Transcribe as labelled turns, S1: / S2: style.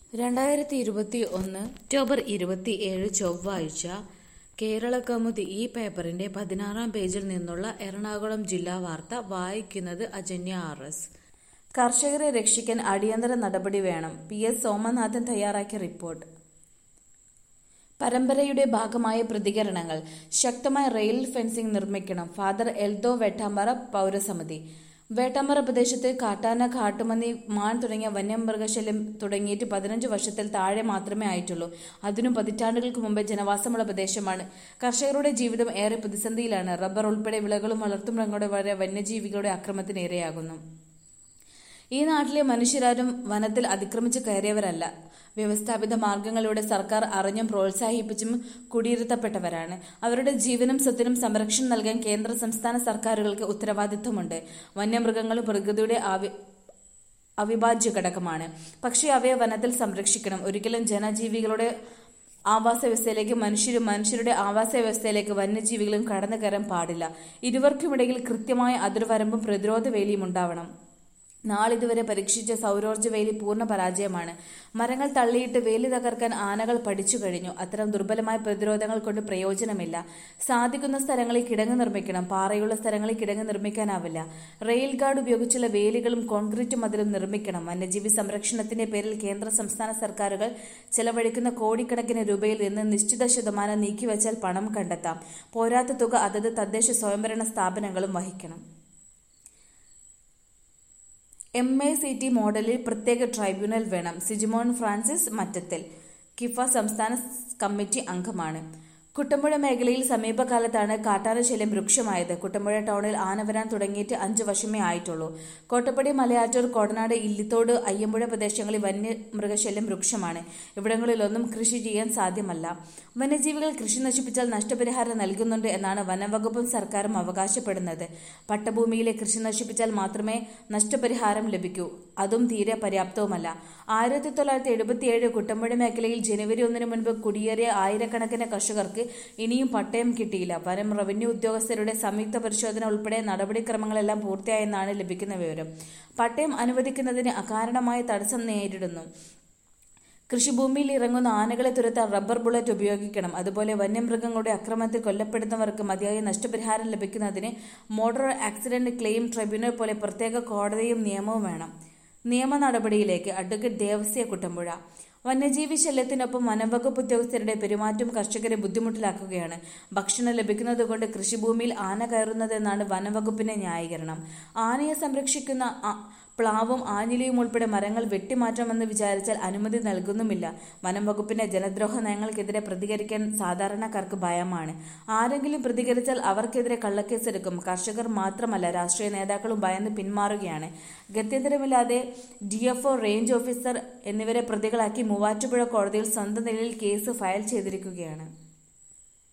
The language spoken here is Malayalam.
S1: രണ്ടായിരത്തി ഇരുപത്തി ഒന്ന് ഒക്ടോബർ ഇരുപത്തി ഏഴ് ചൊവ്വാഴ്ച കേരള കൗമുദി ഈ പേപ്പറിന്റെ പതിനാറാം പേജിൽ നിന്നുള്ള എറണാകുളം ജില്ലാ വാർത്ത വായിക്കുന്നത് അജന്യ ആർ എസ് കർഷകരെ രക്ഷിക്കാൻ അടിയന്തര നടപടി വേണം പി എസ് സോമനാഥൻ തയ്യാറാക്കിയ റിപ്പോർട്ട് പരമ്പരയുടെ ഭാഗമായ പ്രതികരണങ്ങൾ ശക്തമായ റെയിൽ ഫെൻസിംഗ് നിർമ്മിക്കണം ഫാദർ എൽദോ വെട്ടാമ്പറ പൗരസമിതി വേട്ടാമ്പറ പ്രദേശത്ത് കാട്ടാന കാട്ടുമന്നി മാൻ തുടങ്ങിയ വന്യമൃഗശല്യം തുടങ്ങിയിട്ട് പതിനഞ്ച് വർഷത്തിൽ താഴെ മാത്രമേ ആയിട്ടുള്ളൂ അതിനും പതിറ്റാണ്ടുകൾക്ക് മുമ്പേ ജനവാസമുള്ള പ്രദേശമാണ് കർഷകരുടെ ജീവിതം ഏറെ പ്രതിസന്ധിയിലാണ് റബ്ബർ ഉൾപ്പെടെ വിളകളും വളർത്തുമൃഗങ്ങളുടെ വരെ വന്യജീവികളുടെ അക്രമത്തിന് ഇരയാകുന്നു ഈ നാട്ടിലെ മനുഷ്യരാരും വനത്തിൽ അതിക്രമിച്ച് കയറിയവരല്ല വ്യവസ്ഥാപിത മാർഗങ്ങളിലൂടെ സർക്കാർ അറിഞ്ഞും പ്രോത്സാഹിപ്പിച്ചും കുടിയിരുത്തപ്പെട്ടവരാണ് അവരുടെ ജീവനും സ്വത്തിനും സംരക്ഷണം നൽകാൻ കേന്ദ്ര സംസ്ഥാന സർക്കാരുകൾക്ക് ഉത്തരവാദിത്വമുണ്ട് വന്യമൃഗങ്ങളും പ്രകൃതിയുടെ ആവി അവിഭാജ്യ ഘടകമാണ് പക്ഷേ അവയെ വനത്തിൽ സംരക്ഷിക്കണം ഒരിക്കലും ജനജീവികളുടെ ആവാസ വ്യവസ്ഥയിലേക്ക് മനുഷ്യരും മനുഷ്യരുടെ ആവാസ വ്യവസ്ഥയിലേക്ക് വന്യജീവികളും കടന്നു കയറാൻ പാടില്ല ഇരുവർക്കുമിടയിൽ കൃത്യമായ അതിർവരമ്പും പ്രതിരോധ വേലിയും ഉണ്ടാവണം നാളിതുവരെ പരീക്ഷിച്ച സൗരോർജ്ജ വേലി പൂർണ്ണ പരാജയമാണ് മരങ്ങൾ തള്ളിയിട്ട് വേലി തകർക്കാൻ ആനകൾ പഠിച്ചു കഴിഞ്ഞു അത്തരം ദുർബലമായ പ്രതിരോധങ്ങൾ കൊണ്ട് പ്രയോജനമില്ല സാധിക്കുന്ന സ്ഥലങ്ങളിൽ കിടങ്ങ് നിർമ്മിക്കണം പാറയുള്ള സ്ഥലങ്ങളിൽ കിടങ്ങ് നിർമ്മിക്കാനാവില്ല റെയിൽ ഗാർഡ് ഉപയോഗിച്ചുള്ള വേലികളും കോൺക്രീറ്റ് മതിലും നിർമ്മിക്കണം വന്യജീവി സംരക്ഷണത്തിന്റെ പേരിൽ കേന്ദ്ര സംസ്ഥാന സർക്കാരുകൾ ചെലവഴിക്കുന്ന കോടിക്കണക്കിന് രൂപയിൽ നിന്ന് നിശ്ചിത ശതമാനം നീക്കിവെച്ചാൽ പണം കണ്ടെത്താം പോരാത്ത തുക അതത് തദ്ദേശ സ്വയംഭരണ സ്ഥാപനങ്ങളും വഹിക്കണം എം എ സി ടി മോഡലിൽ പ്രത്യേക ട്രൈബ്യൂണൽ വേണം സിജിമോൻ ഫ്രാൻസിസ് മറ്റത്തിൽ കിഫ സംസ്ഥാന കമ്മിറ്റി അംഗമാണ് കുട്ടമ്പുഴ മേഖലയിൽ സമീപകാലത്താണ് കാട്ടാനശല്യം രൂക്ഷമായത് കുട്ടമ്പുഴ ടൗണിൽ ആന വരാൻ തുടങ്ങിയിട്ട് അഞ്ചു വർഷമേ ആയിട്ടുള്ളൂ കോട്ടപ്പടി മലയാറ്റൂർ കോടനാട് ഇല്ലിത്തോട് അയ്യമ്പുഴ പ്രദേശങ്ങളിൽ വന്യമൃഗശല്യം രൂക്ഷമാണ് ഇവിടങ്ങളിലൊന്നും കൃഷി ചെയ്യാൻ സാധ്യമല്ല വന്യജീവികൾ കൃഷി നശിപ്പിച്ചാൽ നഷ്ടപരിഹാരം നൽകുന്നുണ്ട് എന്നാണ് വനംവകുപ്പും സർക്കാരും അവകാശപ്പെടുന്നത് പട്ടഭൂമിയിലെ കൃഷി നശിപ്പിച്ചാൽ മാത്രമേ നഷ്ടപരിഹാരം ലഭിക്കൂ അതും തീരെ പര്യാപ്തവുമല്ല ആയിരത്തി തൊള്ളായിരത്തി എഴുപത്തിയേഴ് കുട്ടമ്പുഴ മേഖലയിൽ ജനുവരി ഒന്നിനു മുൻപ് കുടിയേറിയ ആയിരക്കണക്കിന് കർഷകർക്ക് ഇനിയും പട്ടയം കിട്ടിയില്ല വനം റവന്യൂ ഉദ്യോഗസ്ഥരുടെ സംയുക്ത പരിശോധന ഉൾപ്പെടെ നടപടിക്രമങ്ങളെല്ലാം പൂർത്തിയായെന്നാണ് ലഭിക്കുന്ന വിവരം പട്ടയം അനുവദിക്കുന്നതിന് അകാരണമായ തടസ്സം നേരിടുന്നു കൃഷിഭൂമിയിൽ ഇറങ്ങുന്ന ആനകളെ തുരത്താൻ റബ്ബർ ബുള്ളറ്റ് ഉപയോഗിക്കണം അതുപോലെ വന്യമൃഗങ്ങളുടെ അക്രമത്തിൽ കൊല്ലപ്പെടുന്നവർക്ക് മതിയായ നഷ്ടപരിഹാരം ലഭിക്കുന്നതിന് മോട്ടോർ ആക്സിഡന്റ് ക്ലെയിം ട്രൈബ്യൂണൽ പോലെ പ്രത്യേക കോടതിയും നിയമവും വേണം നിയമ നടപടിയിലേക്ക് അഡ്വക്കേറ്റ് ദേവസ്യ കുട്ടമ്പുഴ വന്യജീവി ശല്യത്തിനൊപ്പം വനംവകുപ്പ് ഉദ്യോഗസ്ഥരുടെ പെരുമാറ്റം കർഷകരെ ബുദ്ധിമുട്ടിലാക്കുകയാണ് ഭക്ഷണം ലഭിക്കുന്നതുകൊണ്ട് കൃഷിഭൂമിയിൽ ആന കയറുന്നതെന്നാണ് വനംവകുപ്പിന്റെ ന്യായീകരണം ആനയെ സംരക്ഷിക്കുന്ന പ്ലാവും ആഞ്ഞിലിയും ഉൾപ്പെടെ മരങ്ങൾ വെട്ടിമാറ്റണമെന്ന് വിചാരിച്ചാൽ അനുമതി നൽകുന്നുമില്ല വനം വകുപ്പിന്റെ ജനദ്രോഹ നയങ്ങൾക്കെതിരെ പ്രതികരിക്കാൻ സാധാരണക്കാർക്ക് ഭയമാണ് ആരെങ്കിലും പ്രതികരിച്ചാൽ അവർക്കെതിരെ കള്ളക്കേസെടുക്കും കർഷകർ മാത്രമല്ല രാഷ്ട്രീയ നേതാക്കളും ഭയന്ന് പിന്മാറുകയാണ് ഗത്യന്തരമില്ലാതെ ഡിഎഫ്ഒ റേഞ്ച് ഓഫീസർ എന്നിവരെ പ്രതികളാക്കി മൂവാറ്റുപുഴ കോടതിയിൽ സ്വന്തം നിലയിൽ കേസ് ഫയൽ ചെയ്തിരിക്കുകയാണ്